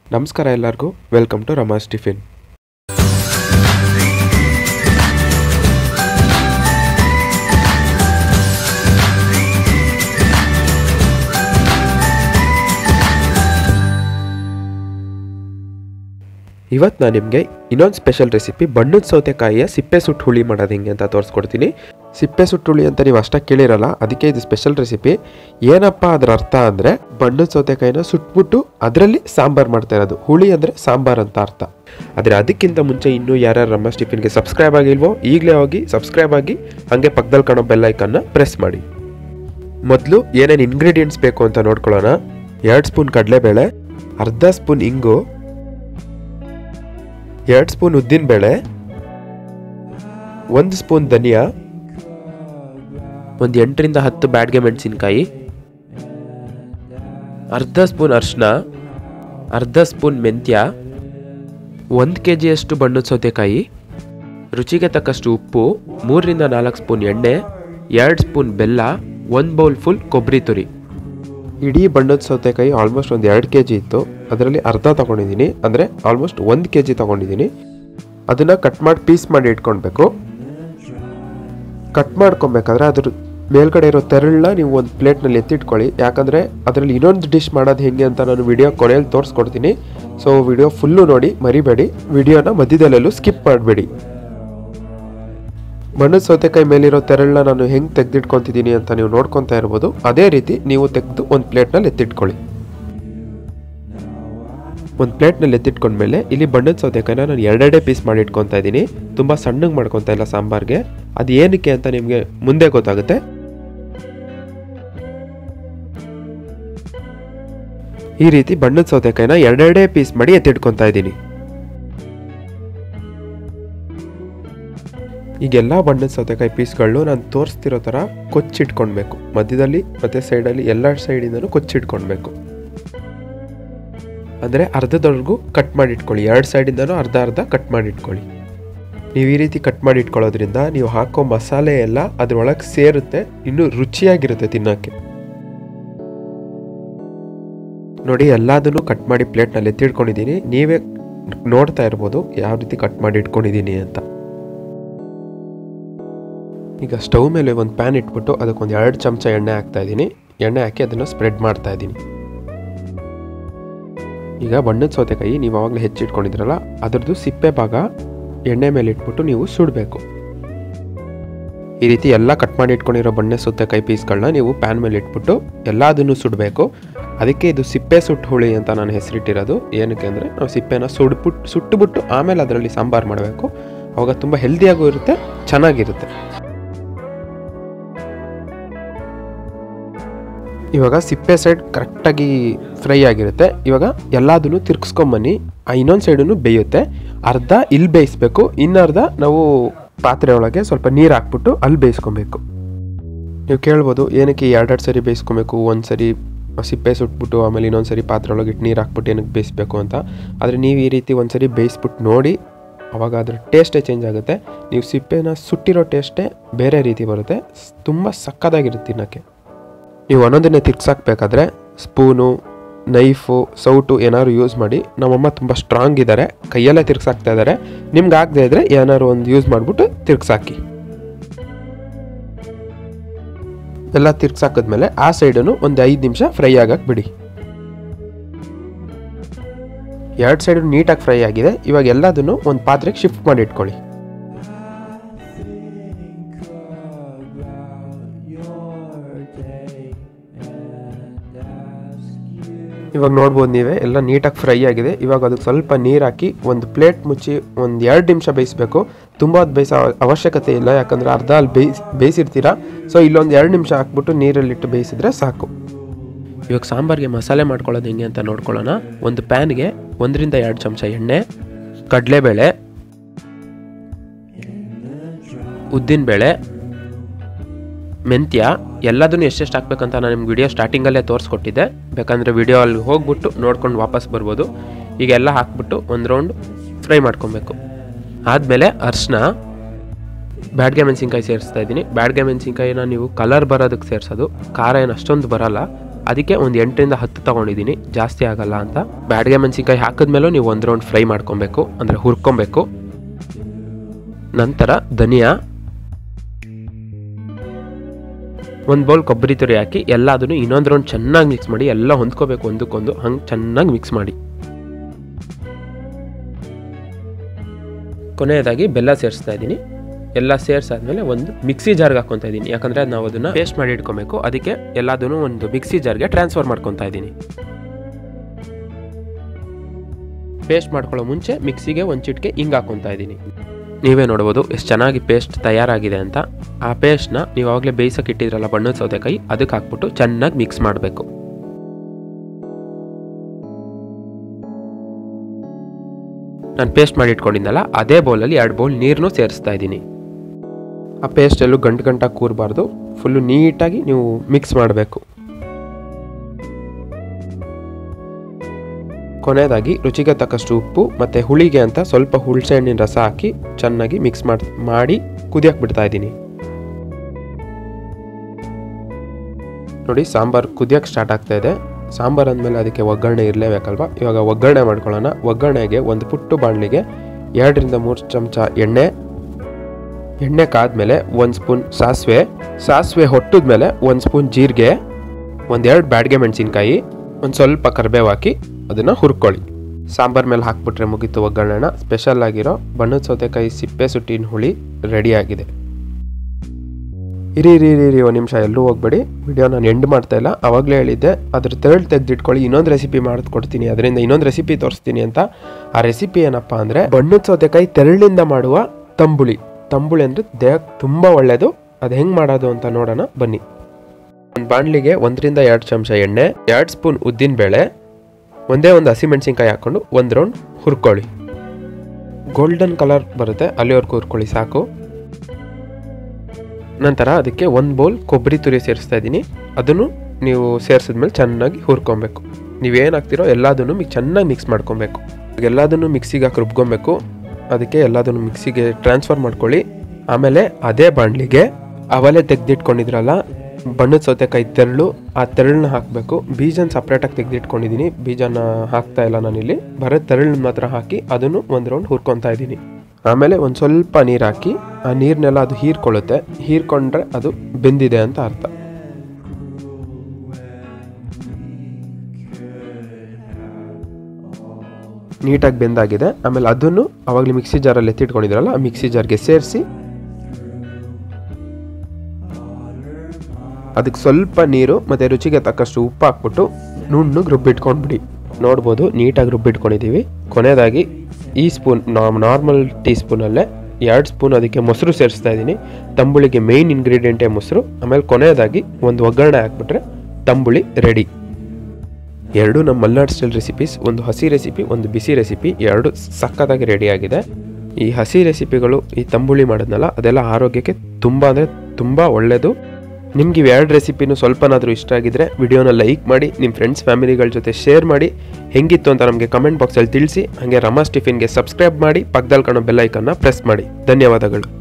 ನಮಸ್ಕಾರ ಎಲ್ಲರಿಗೂ welcome to Rama's tiffin ಇವತ್ತು ನಾನು ನಿಮಗೆ ಇನ್ನೊಂದು ಸ್ಪೆಷಲ್ ರೆಸಿಪಿ ಬಣ್ಣದ ಸೌತೆಕಾಯಿಯ ಸಿಪ್ಪೆ ಸುಟ್ಟು ಹುಳಿ ಮಾಡೋದು ಹೆಂಗೆ ಅಂತ ತೋರಿಸ್ಕೊಡ್ತೀನಿ ಸಿಪ್ಪೆ ಸುಟ್ಟು ಹುಳಿ ಅಂತ ನೀವು ಅಷ್ಟಾಗಿ ಕೇಳಿರಲ್ಲ ಅದಕ್ಕೆ ಇದು ಸ್ಪೆಷಲ್ ರೆಸಿಪಿ ಏನಪ್ಪ ಅದರ ಅರ್ಥ ಅಂದರೆ ಬಣ್ಣದ ಸೌತೆಕಾಯಿನ ಸುಟ್ಬಿಟ್ಟು ಅದರಲ್ಲಿ ಸಾಂಬಾರು ಮಾಡ್ತಾ ಇರೋದು ಹುಳಿ ಅಂದರೆ ಸಾಂಬಾರು ಅಂತ ಅರ್ಥ ಆದರೆ ಅದಕ್ಕಿಂತ ಮುಂಚೆ ಇನ್ನೂ ಯಾರ್ಯಾರು ರಮೇಶ್ ಟಿಫಿನ್ಗೆ ಸಬ್ಸ್ಕ್ರೈಬ್ ಆಗಿಲ್ವೋ ಈಗಲೇ ಹೋಗಿ ಸಬ್ಸ್ಕ್ರೈಬ್ ಆಗಿ ಹಾಗೆ ಪಕ್ಕದಲ್ಲಿ ಕಾಣೋ ಬೆಲ್ ಐಕನ್ನ ಪ್ರೆಸ್ ಮಾಡಿ ಮೊದಲು ಏನೇನು ಇಂಗ್ರೀಡಿಯೆಂಟ್ಸ್ ಬೇಕು ಅಂತ ನೋಡ್ಕೊಳ್ಳೋಣ ಎರಡು ಸ್ಪೂನ್ ಕಡಲೆಬೇಳೆ ಅರ್ಧ ಸ್ಪೂನ್ ಇಂಗು ಎರಡು ಸ್ಪೂನ್ ಉದ್ದಿನಬೇಳೆ ಒಂದು ಸ್ಪೂನ್ ಧನಿಯಾ ಒಂದು ಎಂಟರಿಂದ ಹತ್ತು ಬ್ಯಾಡ್ಗೆ ಮೆಣಸಿನ್ಕಾಯಿ ಅರ್ಧ ಸ್ಪೂನ್ ಅರಿಶಿನ ಅರ್ಧ ಸ್ಪೂನ್ ಮೆಂತ್ಯ ಒಂದು ಕೆ ಜಿಯಷ್ಟು ಬಣ್ಣದ ಸೌತೆಕಾಯಿ ರುಚಿಗೆ ತಕ್ಕಷ್ಟು ಉಪ್ಪು ಮೂರರಿಂದ ನಾಲ್ಕು ಸ್ಪೂನ್ ಎಣ್ಣೆ ಎರಡು ಸ್ಪೂನ್ ಬೆಲ್ಲ ಒಂದು ಬೌಲ್ ಫುಲ್ ಕೊಬ್ಬರಿ ತುರಿ ಇಡೀ ಬಣ್ಣದ ಸೌತೆಕಾಯಿ ಆಲ್ಮೋಸ್ಟ್ ಒಂದು ಎರಡು ಕೆ ಜಿ ಇತ್ತು ಅದರಲ್ಲಿ ಅರ್ಧ ತೊಗೊಂಡಿದ್ದೀನಿ ಅಂದರೆ ಆಲ್ಮೋಸ್ಟ್ ಒಂದು ಕೆ ಜಿ ತೊಗೊಂಡಿದ್ದೀನಿ ಅದನ್ನು ಕಟ್ ಮಾಡಿ ಪೀಸ್ ಮಾಡಿ ಇಟ್ಕೊಳ್ಬೇಕು ಕಟ್ ಮಾಡ್ಕೊಬೇಕಾದ್ರೆ ಅದ್ರ ಮೇಲ್ಗಡೆ ಇರೋ ತೆರಳನ್ನ ನೀವು ಒಂದು ಪ್ಲೇಟ್ನಲ್ಲಿ ಎತ್ತಿಟ್ಕೊಳ್ಳಿ ಯಾಕಂದರೆ ಅದರಲ್ಲಿ ಇನ್ನೊಂದು ಡಿಶ್ ಮಾಡೋದು ಹೆಂಗೆ ಅಂತ ನಾನು ವಿಡಿಯೋ ಕೊನೆಯಲ್ಲಿ ತೋರಿಸ್ಕೊಡ್ತೀನಿ ಸೊ ವಿಡಿಯೋ ಫುಲ್ಲು ನೋಡಿ ಮರಿಬೇಡಿ ವಿಡಿಯೋನ ಮಧ್ಯದಲ್ಲೆಲ್ಲೂ ಸ್ಕಿಪ್ ಮಾಡಬೇಡಿ ಬಣ್ಣದ ಸೌತೆಕಾಯಿ ಮೇಲಿರೋ ತೆರಳನ್ನ ನಾನು ಹೆಂಗೆ ತೆಗೆದಿಟ್ಕೊತಿದ್ದೀನಿ ಅಂತ ನೀವು ನೋಡ್ಕೊತಾ ಇರ್ಬೋದು ಅದೇ ರೀತಿ ನೀವು ತೆಗೆದು ಒಂದು ಪ್ಲೇಟ್ನಲ್ಲಿ ಎತ್ತಿಟ್ಕೊಳ್ಳಿ ಒಂದು ಪ್ಲೇಟ್ನಲ್ಲಿ ಎತ್ತಿಟ್ಕೊಂಡ್ಮೇಲೆ ಇಲ್ಲಿ ಬಣ್ಣದ ಸೌತೆಕಾಯಿನ ನಾನು ಎರಡೆರಡೇ ಪೀಸ್ ಮಾಡಿ ಇಟ್ಕೊತಾ ಇದ್ದೀನಿ ತುಂಬ ಸಣ್ಣಗೆ ಮಾಡ್ಕೊತಾ ಇಲ್ಲ ಸಾಂಬಾರ್ಗೆ ಅದು ಏನಕ್ಕೆ ಅಂತ ನಿಮಗೆ ಮುಂದೆ ಗೊತ್ತಾಗುತ್ತೆ ಈ ರೀತಿ ಬಣ್ಣದ ಸೌತೆಕಾಯಿನ ಎರಡೆರಡೇ ಪೀಸ್ ಮಾಡಿ ಎತ್ತಿಟ್ಕೊತಾ ಇದ್ದೀನಿ ಈಗೆಲ್ಲ ಬಣ್ಣದ ಸೌತೆಕಾಯಿ ಪೀಸ್ಗಳು ನಾನು ತೋರಿಸ್ತಿರೋ ಥರ ಕೊಚ್ಚಿಟ್ಕೊಳ್ಬೇಕು ಮಧ್ಯದಲ್ಲಿ ಮತ್ತು ಸೈಡಲ್ಲಿ ಎಲ್ಲ ಸೈಡಿಂದನೂ ಕೊಚ್ಚಿಟ್ಕೊಳ್ಬೇಕು ಅಂದರೆ ಅರ್ಧದವರೆಗೂ ಕಟ್ ಮಾಡಿ ಇಟ್ಕೊಳ್ಳಿ ಎರಡು ಸೈಡಿಂದನೂ ಅರ್ಧ ಅರ್ಧ ಕಟ್ ಮಾಡಿ ಇಟ್ಕೊಳ್ಳಿ ನೀವು ಈ ರೀತಿ ಕಟ್ ಮಾಡಿ ಇಟ್ಕೊಳ್ಳೋದ್ರಿಂದ ನೀವು ಹಾಕೋ ಮಸಾಲೆ ಎಲ್ಲ ಅದರೊಳಗೆ ಸೇರುತ್ತೆ ಇನ್ನೂ ರುಚಿಯಾಗಿರುತ್ತೆ ತಿನ್ನೋಕ್ಕೆ ನೋಡಿ ಎಲ್ಲದನ್ನು ಕಟ್ ಮಾಡಿ ಪ್ಲೇಟ್ನಲ್ಲಿ ಎತ್ತಿಟ್ಕೊಂಡಿದ್ದೀನಿ ನೀವೇ ನೋಡ್ತಾ ಇರ್ಬೋದು ಯಾವ ರೀತಿ ಕಟ್ ಮಾಡಿ ಇಟ್ಕೊಂಡಿದ್ದೀನಿ ಅಂತ ಈಗ ಸ್ಟವ್ ಮೇಲೆ ಒಂದು ಪ್ಯಾನ್ ಇಟ್ಬಿಟ್ಟು ಅದಕ್ಕೊಂದು ಎರಡು ಚಮಚ ಎಣ್ಣೆ ಹಾಕ್ತಾ ಇದ್ದೀನಿ ಎಣ್ಣೆ ಹಾಕಿ ಅದನ್ನು ಸ್ಪ್ರೆಡ್ ಮಾಡ್ತಾ ಇದ್ದೀನಿ ಈಗ ಬಣ್ಣದ ಸೌತೆಕಾಯಿ ನೀವು ಆವಾಗಲೇ ಹೆಚ್ಚಿಟ್ಕೊಂಡಿದ್ರಲ್ಲ ಅದರದ್ದು ಸಿಪ್ಪೆ ಭಾಗ ಎಣ್ಣೆ ಮೇಲೆ ಇಟ್ಬಿಟ್ಟು ನೀವು ಸುಡಬೇಕು ಈ ರೀತಿ ಎಲ್ಲ ಕಟ್ ಮಾಡಿ ಇಟ್ಕೊಂಡಿರೋ ಬಣ್ಣೆ ಸೌತೆಕಾಯಿ ಪೀಸ್ಗಳನ್ನ ನೀವು ಪ್ಯಾನ್ ಮೇಲೆ ಇಟ್ಬಿಟ್ಟು ಎಲ್ಲದನ್ನು ಸುಡಬೇಕು ಅದಕ್ಕೆ ಇದು ಸಿಪ್ಪೆ ಸುಟ್ಟು ಹುಳಿ ಅಂತ ನಾನು ಹೆಸರಿಟ್ಟಿರೋದು ಏನಕ್ಕೆ ಅಂದರೆ ನಾವು ಸಿಪ್ಪೆನ ಸುಡ್ಬಿಟ್ಟು ಸುಟ್ಟುಬಿಟ್ಟು ಆಮೇಲೆ ಅದರಲ್ಲಿ ಸಾಂಬಾರು ಮಾಡಬೇಕು ಅವಾಗ ತುಂಬ ಹೆಲ್ದಿಯಾಗೂ ಇರುತ್ತೆ ಚೆನ್ನಾಗಿರುತ್ತೆ ಇವಾಗ ಸಿಪ್ಪೆ ಸೈಡ್ ಕರೆಕ್ಟಾಗಿ ಫ್ರೈ ಆಗಿರುತ್ತೆ ಇವಾಗ ಎಲ್ಲದನ್ನು ತಿರ್ಗಿಸ್ಕೊಂಬನ್ನಿ ಆ ಇನ್ನೊಂದು ಸೈಡನ್ನು ಬೇಯುತ್ತೆ ಅರ್ಧ ಇಲ್ಲಿ ಬೇಯಿಸ್ಬೇಕು ಇನ್ನರ್ಧ ನಾವು ಪಾತ್ರೆ ಒಳಗೆ ಸ್ವಲ್ಪ ನೀರು ಹಾಕ್ಬಿಟ್ಟು ಅಲ್ಲಿ ಬೇಯಿಸ್ಕೊಬೇಕು ನೀವು ಕೇಳ್ಬೋದು ಏನಕ್ಕೆ ಎರಡೆರಡು ಸರಿ ಬೇಯಿಸ್ಕೊಬೇಕು ಒಂದು ಸರಿ ಸಿಪ್ಪೆ ಸುಟ್ಬಿಟ್ಟು ಆಮೇಲೆ ಇನ್ನೊಂದು ಸರಿ ಪಾತ್ರೆ ಒಳಗೆ ಇಟ್ಟು ನೀರು ಹಾಕ್ಬಿಟ್ಟು ಏನಕ್ಕೆ ಬೇಯಿಸ್ಬೇಕು ಅಂತ ಆದರೆ ನೀವು ಈ ರೀತಿ ಒಂದು ಸರಿ ಬೇಯಿಸ್ಬಿಟ್ಟು ನೋಡಿ ಅವಾಗ ಅದ್ರ ಟೇಸ್ಟೇ ಚೇಂಜ್ ಆಗುತ್ತೆ ನೀವು ಸಿಪ್ಪೆನ ಸುಟ್ಟಿರೋ ಟೇಸ್ಟೇ ಬೇರೆ ರೀತಿ ಬರುತ್ತೆ ತುಂಬ ಸಕ್ಕದಾಗಿರುತ್ತೆ ತಿನ್ನೋಕ್ಕೆ ನೀವು ಒಂದೊಂದನ್ನೇ ತಿರ್ಗ್ಸಾಕ್ಬೇಕಾದ್ರೆ ಸ್ಪೂನು ನೈಫು ಸೌಟು ಏನಾದ್ರು ಯೂಸ್ ಮಾಡಿ ನಮ್ಮಮ್ಮ ತುಂಬ ಸ್ಟ್ರಾಂಗ್ ಇದ್ದಾರೆ ಕೈಯಲ್ಲೇ ತಿರ್ಗ್ಸಾಕ್ತಾ ಇದ್ದಾರೆ ನಿಮ್ಗೆ ಆಗದೆ ಇದ್ದರೆ ಏನಾದ್ರು ಒಂದು ಯೂಸ್ ಮಾಡಿಬಿಟ್ಟು ತಿರ್ಗ್ಸಾಕಿ ಎಲ್ಲ ತಿರ್ಗ್ಸಾಕಿದ್ಮೇಲೆ ಆ ಸೈಡನ್ನು ಒಂದು ಐದು ನಿಮಿಷ ಫ್ರೈ ಆಗಕ್ಕೆ ಬಿಡಿ ಎರಡು ಸೈಡು ನೀಟಾಗಿ ಫ್ರೈ ಆಗಿದೆ ಇವಾಗ ಎಲ್ಲದನ್ನು ಒಂದು ಪಾತ್ರೆಗೆ ಶಿಫ್ಟ್ ಮಾಡಿ ಇಟ್ಕೊಳ್ಳಿ ಇವಾಗ ನೋಡ್ಬೋದು ನೀವೇ ಎಲ್ಲ ನೀಟಾಗಿ ಫ್ರೈ ಆಗಿದೆ ಇವಾಗ ಅದಕ್ಕೆ ಸ್ವಲ್ಪ ನೀರು ಹಾಕಿ ಒಂದು ಪ್ಲೇಟ್ ಮುಚ್ಚಿ ಒಂದು ಎರಡು ನಿಮಿಷ ಬೇಯಿಸಬೇಕು ತುಂಬ ಹೊತ್ತು ಬೇಯಿಸೋ ಅವಶ್ಯಕತೆ ಇಲ್ಲ ಯಾಕಂದರೆ ಅರ್ಧ ಅಲ್ಲಿ ಬೇಯಿಸಿ ಬೇಯಿಸಿರ್ತೀರಾ ಸೊ ಇಲ್ಲೊಂದು ಎರಡು ನಿಮಿಷ ಹಾಕ್ಬಿಟ್ಟು ನೀರಲ್ಲಿಟ್ಟು ಬೇಯಿಸಿದ್ರೆ ಸಾಕು ಇವಾಗ ಸಾಂಬಾರಿಗೆ ಮಸಾಲೆ ಮಾಡ್ಕೊಳ್ಳೋದು ಹೆಂಗೆ ಅಂತ ನೋಡ್ಕೊಳ್ಳೋಣ ಒಂದು ಪ್ಯಾನ್ಗೆ ಒಂದರಿಂದ ಎರಡು ಚಮಚ ಎಣ್ಣೆ ಕಡಲೆಬೇಳೆ ಉದ್ದಿನಬೇಳೆ ಮೆಂತ್ಯ ಎಲ್ಲದನ್ನು ಎಷ್ಟೆಷ್ಟು ಹಾಕ್ಬೇಕಂತ ನಾನು ನಿಮ್ಗೆ ವಿಡಿಯೋ ಸ್ಟಾರ್ಟಿಂಗಲ್ಲೇ ತೋರಿಸ್ಕೊಟ್ಟಿದ್ದೆ ಬೇಕಂದರೆ ವಿಡಿಯೋ ಅಲ್ಲಿ ಹೋಗ್ಬಿಟ್ಟು ನೋಡ್ಕೊಂಡು ವಾಪಸ್ ಬರ್ಬೋದು ಈಗ ಎಲ್ಲ ಹಾಕ್ಬಿಟ್ಟು ಒಂದು ರೌಂಡ್ ಫ್ರೈ ಮಾಡ್ಕೊಬೇಕು ಆದಮೇಲೆ ಅರ್ಶಿನ ಬ್ಯಾಡ್ಗೆ ಮೆಣಸಿನ್ಕಾಯಿ ಸೇರಿಸ್ತಾ ಇದ್ದೀನಿ ಬ್ಯಾಡ್ಗೆ ಮೆಣಸಿನ್ಕಾಯಿನ ನೀವು ಕಲರ್ ಬರೋದಕ್ಕೆ ಸೇರಿಸೋದು ಖಾರ ಏನು ಅಷ್ಟೊಂದು ಬರಲ್ಲ ಅದಕ್ಕೆ ಒಂದು ಎಂಟರಿಂದ ಹತ್ತು ತೊಗೊಂಡಿದ್ದೀನಿ ಜಾಸ್ತಿ ಆಗಲ್ಲ ಅಂತ ಬ್ಯಾಡಗೆ ಮೆಣಸಿನ್ಕಾಯಿ ಹಾಕಿದ್ಮೇಲೂ ನೀವು ಒಂದು ರೌಂಡ್ ಫ್ರೈ ಮಾಡ್ಕೊಬೇಕು ಅಂದರೆ ಹುರ್ಕೊಬೇಕು ನಂತರ ಧನಿಯಾ ಒಂದು ಬೌಲ್ ಕೊಬ್ಬರಿ ತುರಿ ಹಾಕಿ ಎಲ್ಲದನ್ನು ಇನ್ನೊಂದು ರೌಂಡ್ ಚೆನ್ನಾಗಿ ಮಿಕ್ಸ್ ಮಾಡಿ ಎಲ್ಲ ಹೊಂದ್ಕೋಬೇಕು ಒಂದಕ್ಕೊಂದು ಹಂಗೆ ಚೆನ್ನಾಗಿ ಮಿಕ್ಸ್ ಮಾಡಿ ಕೊನೆಯದಾಗಿ ಬೆಲ್ಲ ಸೇರಿಸ್ತಾ ಇದ್ದೀನಿ ಎಲ್ಲ ಸೇರಿಸಾದ್ಮೇಲೆ ಒಂದು ಮಿಕ್ಸಿ ಜಾರ್ಗೆ ಹಾಕೊತಾ ಇದ್ದೀನಿ ಯಾಕಂದರೆ ನಾವು ಅದನ್ನು ಪೇಸ್ಟ್ ಮಾಡಿ ಇಟ್ಕೊಬೇಕು ಅದಕ್ಕೆ ಎಲ್ಲದನ್ನು ಒಂದು ಮಿಕ್ಸಿ ಜಾರ್ಗೆ ಟ್ರಾನ್ಸ್ಫರ್ ಮಾಡ್ಕೊತಾ ಇದ್ದೀನಿ ಪೇಸ್ಟ್ ಮಾಡ್ಕೊಳ್ಳೋ ಮುಂಚೆ ಮಿಕ್ಸಿಗೆ ಒಂದು ಚಿಟಿಕೆ ಹಿಂಗೆ ಹಾಕೊತಾ ಇದ್ದೀನಿ ನೀವೇ ನೋಡ್ಬೋದು ಎಷ್ಟು ಚೆನ್ನಾಗಿ ಪೇಸ್ಟ್ ತಯಾರಾಗಿದೆ ಅಂತ ಆ ಪೇಸ್ಟ್ನ ನೀವು ಆವಾಗಲೇ ಬೇಯಿಸೋಕೆ ಇಟ್ಟಿದ್ರಲ್ಲ ಬಣ್ಣದ ಸೌತೆಕಾಯಿ ಅದಕ್ಕೆ ಹಾಕ್ಬಿಟ್ಟು ಚೆನ್ನಾಗಿ ಮಿಕ್ಸ್ ಮಾಡಬೇಕು ನಾನು ಪೇಸ್ಟ್ ಮಾಡಿ ಇಟ್ಕೊಂಡಿದ್ದಲ್ಲ ಅದೇ ಬೌಲಲ್ಲಿ ಎರಡು ಬೌಲ್ ನೀರನ್ನು ಸೇರಿಸ್ತಾ ಇದ್ದೀನಿ ಆ ಪೇಸ್ಟ್ ಎಲ್ಲೂ ಗಂಟು ಗಂಟಾಗಿ ಕೂರಬಾರ್ದು ಫುಲ್ಲು ನೀಟಾಗಿ ನೀವು ಮಿಕ್ಸ್ ಮಾಡಬೇಕು ಕೊನೆಯದಾಗಿ ರುಚಿಗೆ ತಕ್ಕಷ್ಟು ಉಪ್ಪು ಮತ್ತು ಹುಳಿಗೆ ಅಂತ ಸ್ವಲ್ಪ ಹುಣಸೆ ಹಣ್ಣಿನ ರಸ ಹಾಕಿ ಚೆನ್ನಾಗಿ ಮಿಕ್ಸ್ ಮಾಡಿ ಮಾಡಿ ಕುದಿಯಕ್ಕೆ ಬಿಡ್ತಾ ಇದ್ದೀನಿ ನೋಡಿ ಸಾಂಬಾರು ಕುದಿಯಕ್ಕೆ ಸ್ಟಾರ್ಟ್ ಆಗ್ತಾ ಇದೆ ಸಾಂಬಾರು ಅಂದಮೇಲೆ ಅದಕ್ಕೆ ಒಗ್ಗರಣೆ ಇರಲೇಬೇಕಲ್ವ ಇವಾಗ ಒಗ್ಗರಣೆ ಮಾಡ್ಕೊಳ್ಳೋಣ ಒಗ್ಗರಣೆಗೆ ಒಂದು ಪುಟ್ಟು ಬಾಣಲಿಗೆ ಎರಡರಿಂದ ಮೂರು ಚಮಚ ಎಣ್ಣೆ ಎಣ್ಣೆ ಕಾದ್ಮೇಲೆ ಒಂದು ಸ್ಪೂನ್ ಸಾಸಿವೆ ಸಾಸಿವೆ ಹೊಟ್ಟಿದ್ಮೇಲೆ ಒಂದು ಸ್ಪೂನ್ ಜೀರಿಗೆ ಒಂದೆರಡು ಬ್ಯಾಡ್ಗೆ ಮೆಣಸಿನ್ಕಾಯಿ ಒಂದು ಸ್ವಲ್ಪ ಕರಿಬೇವು ಹಾಕಿ ಅದನ್ನು ಹುರ್ಕೊಳ್ಳಿ ಸಾಂಬಾರ್ ಮೇಲೆ ಹಾಕ್ಬಿಟ್ರೆ ಮುಗೀತು ಒಗ್ಗರಣೆನ ಸ್ಪೆಷಲ್ ಆಗಿರೋ ಬಣ್ಣದ ಸೌತೆಕಾಯಿ ಸಿಪ್ಪೆ ಸುಟ್ಟಿನ ಹುಳಿ ರೆಡಿಯಾಗಿದೆ ಇರಿ ಇರಿ ಇರಿ ಇರಿ ಒಂದು ನಿಮಿಷ ಎಲ್ಲೂ ಹೋಗ್ಬೇಡಿ ವಿಡಿಯೋ ನಾನು ಎಂಡ್ ಮಾಡ್ತಾ ಇಲ್ಲ ಅವಾಗಲೇ ಹೇಳಿದ್ದೆ ಅದ್ರ ತೆರಳು ತೆಗೆದಿಟ್ಕೊಳ್ಳಿ ಇನ್ನೊಂದು ರೆಸಿಪಿ ಮಾಡಿಕೊಡ್ತೀನಿ ಅದರಿಂದ ಇನ್ನೊಂದು ರೆಸಿಪಿ ತೋರಿಸ್ತೀನಿ ಅಂತ ಆ ರೆಸಿಪಿ ಏನಪ್ಪ ಅಂದರೆ ಬಣ್ಣದ ಸೌತೆಕಾಯಿ ತೆರಳಿಂದ ಮಾಡುವ ತಂಬುಳಿ ತಂಬುಳಿ ಅಂದರೆ ದೇಹಕ್ಕೆ ತುಂಬ ಒಳ್ಳೆಯದು ಅದು ಹೆಂಗೆ ಮಾಡೋದು ಅಂತ ನೋಡೋಣ ಬನ್ನಿ ಒಂದು ಬಾಣಲಿಗೆ ಒಂದರಿಂದ ಎರಡು ಚಮಚ ಎಣ್ಣೆ ಎರಡು ಸ್ಪೂನ್ ಉದ್ದಿನ ಬೇಳೆ ಒಂದೇ ಒಂದು ಹಸಿಮೆಣಸಿನ್ಕಾಯಿ ಹಾಕ್ಕೊಂಡು ಒಂದು ರೌಂಡ್ ಹುರ್ಕೊಳ್ಳಿ ಗೋಲ್ಡನ್ ಕಲರ್ ಬರುತ್ತೆ ಅಲ್ಲಿವರೆಗೂ ಹುರ್ಕೊಳ್ಳಿ ಸಾಕು ನಂತರ ಅದಕ್ಕೆ ಒಂದು ಬೌಲ್ ಕೊಬ್ಬರಿ ತುರಿ ಸೇರಿಸ್ತಾ ಇದ್ದೀನಿ ಅದನ್ನು ನೀವು ಸೇರಿಸಿದ್ಮೇಲೆ ಚೆನ್ನಾಗಿ ಹುರ್ಕೊಬೇಕು ನೀವೇನು ಹಾಕ್ತಿರೋ ಎಲ್ಲದನ್ನು ಮಿಕ್ ಚೆನ್ನಾಗಿ ಮಿಕ್ಸ್ ಮಾಡ್ಕೊಬೇಕು ಎಲ್ಲದನ್ನು ಮಿಕ್ಸಿಗೆ ಹಾಕಿ ರುಬ್ಕೊಬೇಕು ಅದಕ್ಕೆ ಎಲ್ಲದನ್ನು ಮಿಕ್ಸಿಗೆ ಟ್ರಾನ್ಸ್ಫರ್ ಮಾಡ್ಕೊಳ್ಳಿ ಆಮೇಲೆ ಅದೇ ಬಾಣಲಿಗೆ ಅವಲೇ ತೆಗೆದಿಟ್ಕೊಂಡಿದ್ರಲ್ಲ ಬಣ್ಣದ ಸೌತೆಕಾಯಿ ತೆರಳು ಆ ತೆರಳನ್ನ ಹಾಕಬೇಕು ಬೀಜನ ಸಪ್ರೇಟಾಗಿ ತೆಗೆದಿಟ್ಕೊಂಡಿದ್ದೀನಿ ಬೀಜನ ಹಾಕ್ತಾ ಇಲ್ಲ ನಾನಿಲ್ಲಿ ಬರೋ ತೆರಳನ್ನ ಮಾತ್ರ ಹಾಕಿ ಅದನ್ನು ಒಂದು ರೌಂಡ್ ಹುರ್ಕೊತಾ ಇದ್ದೀನಿ ಆಮೇಲೆ ಒಂದು ಸ್ವಲ್ಪ ನೀರು ಹಾಕಿ ಆ ನೀರನ್ನೆಲ್ಲ ಅದು ಹೀರ್ಕೊಳ್ಳುತ್ತೆ ಹೀರ್ಕೊಂಡ್ರೆ ಅದು ಬೆಂದಿದೆ ಅಂತ ಅರ್ಥ ನೀಟಾಗಿ ಬೆಂದಾಗಿದೆ ಆಮೇಲೆ ಅದನ್ನು ಅವಾಗಲೇ ಮಿಕ್ಸಿ ಜಾರಲ್ಲಿ ಎತ್ತಿಟ್ಕೊಂಡಿದ್ರಲ್ಲ ಆ ಮಿಕ್ಸಿ ಜಾರ್ಗೆ ಸೇರಿಸಿ ಅದಕ್ಕೆ ಸ್ವಲ್ಪ ನೀರು ಮತ್ತು ರುಚಿಗೆ ತಕ್ಕಷ್ಟು ಉಪ್ಪು ಹಾಕ್ಬಿಟ್ಟು ನುಣ್ಣಗೆ ರುಬ್ಬಿಟ್ಕೊಂಡ್ಬಿಡಿ ನೋಡ್ಬೋದು ನೀಟಾಗಿ ರುಬ್ಬಿಟ್ಕೊಂಡಿದ್ದೀವಿ ಕೊನೆಯದಾಗಿ ಈ ಸ್ಪೂನ್ ನಾರ್ಮಲ್ ಟೀ ಸ್ಪೂನಲ್ಲೇ ಎರಡು ಸ್ಪೂನ್ ಅದಕ್ಕೆ ಮೊಸರು ಸೇರಿಸ್ತಾ ಇದ್ದೀನಿ ತಂಬುಳಿಗೆ ಮೇಯ್ನ್ ಇಂಗ್ರೀಡಿಯೆಂಟೇ ಮೊಸರು ಆಮೇಲೆ ಕೊನೆಯದಾಗಿ ಒಂದು ಒಗ್ಗರಣೆ ಹಾಕ್ಬಿಟ್ರೆ ತಂಬುಳಿ ರೆಡಿ ಎರಡು ನಮ್ಮ ಮಲ್ನಾಡ್ ಸ್ಟೈಲ್ ರೆಸಿಪೀಸ್ ಒಂದು ಹಸಿ ರೆಸಿಪಿ ಒಂದು ಬಿಸಿ ರೆಸಿಪಿ ಎರಡು ಸಕ್ಕತ್ತಾಗಿ ರೆಡಿಯಾಗಿದೆ ಈ ಹಸಿ ರೆಸಿಪಿಗಳು ಈ ತಂಬುಳಿ ಮಾಡೋದ್ನಲ್ಲ ಅದೆಲ್ಲ ಆರೋಗ್ಯಕ್ಕೆ ತುಂಬ ಅಂದರೆ ತುಂಬ ಒಳ್ಳೆಯದು ನಿಮ್ಗೆ ಇವೆರಡು ರೆಸಿಪಿನೂ ಸ್ವಲ್ಪನಾದರೂ ಇಷ್ಟ ಆಗಿದ್ರೆ ವಿಡಿಯೋನ ಲೈಕ್ ಮಾಡಿ ನಿಮ್ಮ ಫ್ರೆಂಡ್ಸ್ ಫ್ಯಾಮಿಲಿಗಳ ಜೊತೆ ಶೇರ್ ಮಾಡಿ ಹೆಂಗಿತ್ತು ಅಂತ ನಮಗೆ ಕಮೆಂಟ್ ಬಾಕ್ಸಲ್ಲಿ ತಿಳಿಸಿ ಹಾಗೆ ರಮಾಸ್ ಟಿಫಿನ್ಗೆ ಸಬ್ಸ್ಕ್ರೈಬ್ ಮಾಡಿ ಪಕ್ಕದಲ್ಲಿ ಕಾಣೋ ಬೆಲ್ಲೈಕನ್ನ ಪ್ರೆಸ್ ಮಾಡಿ ಧನ್ಯವಾದಗಳು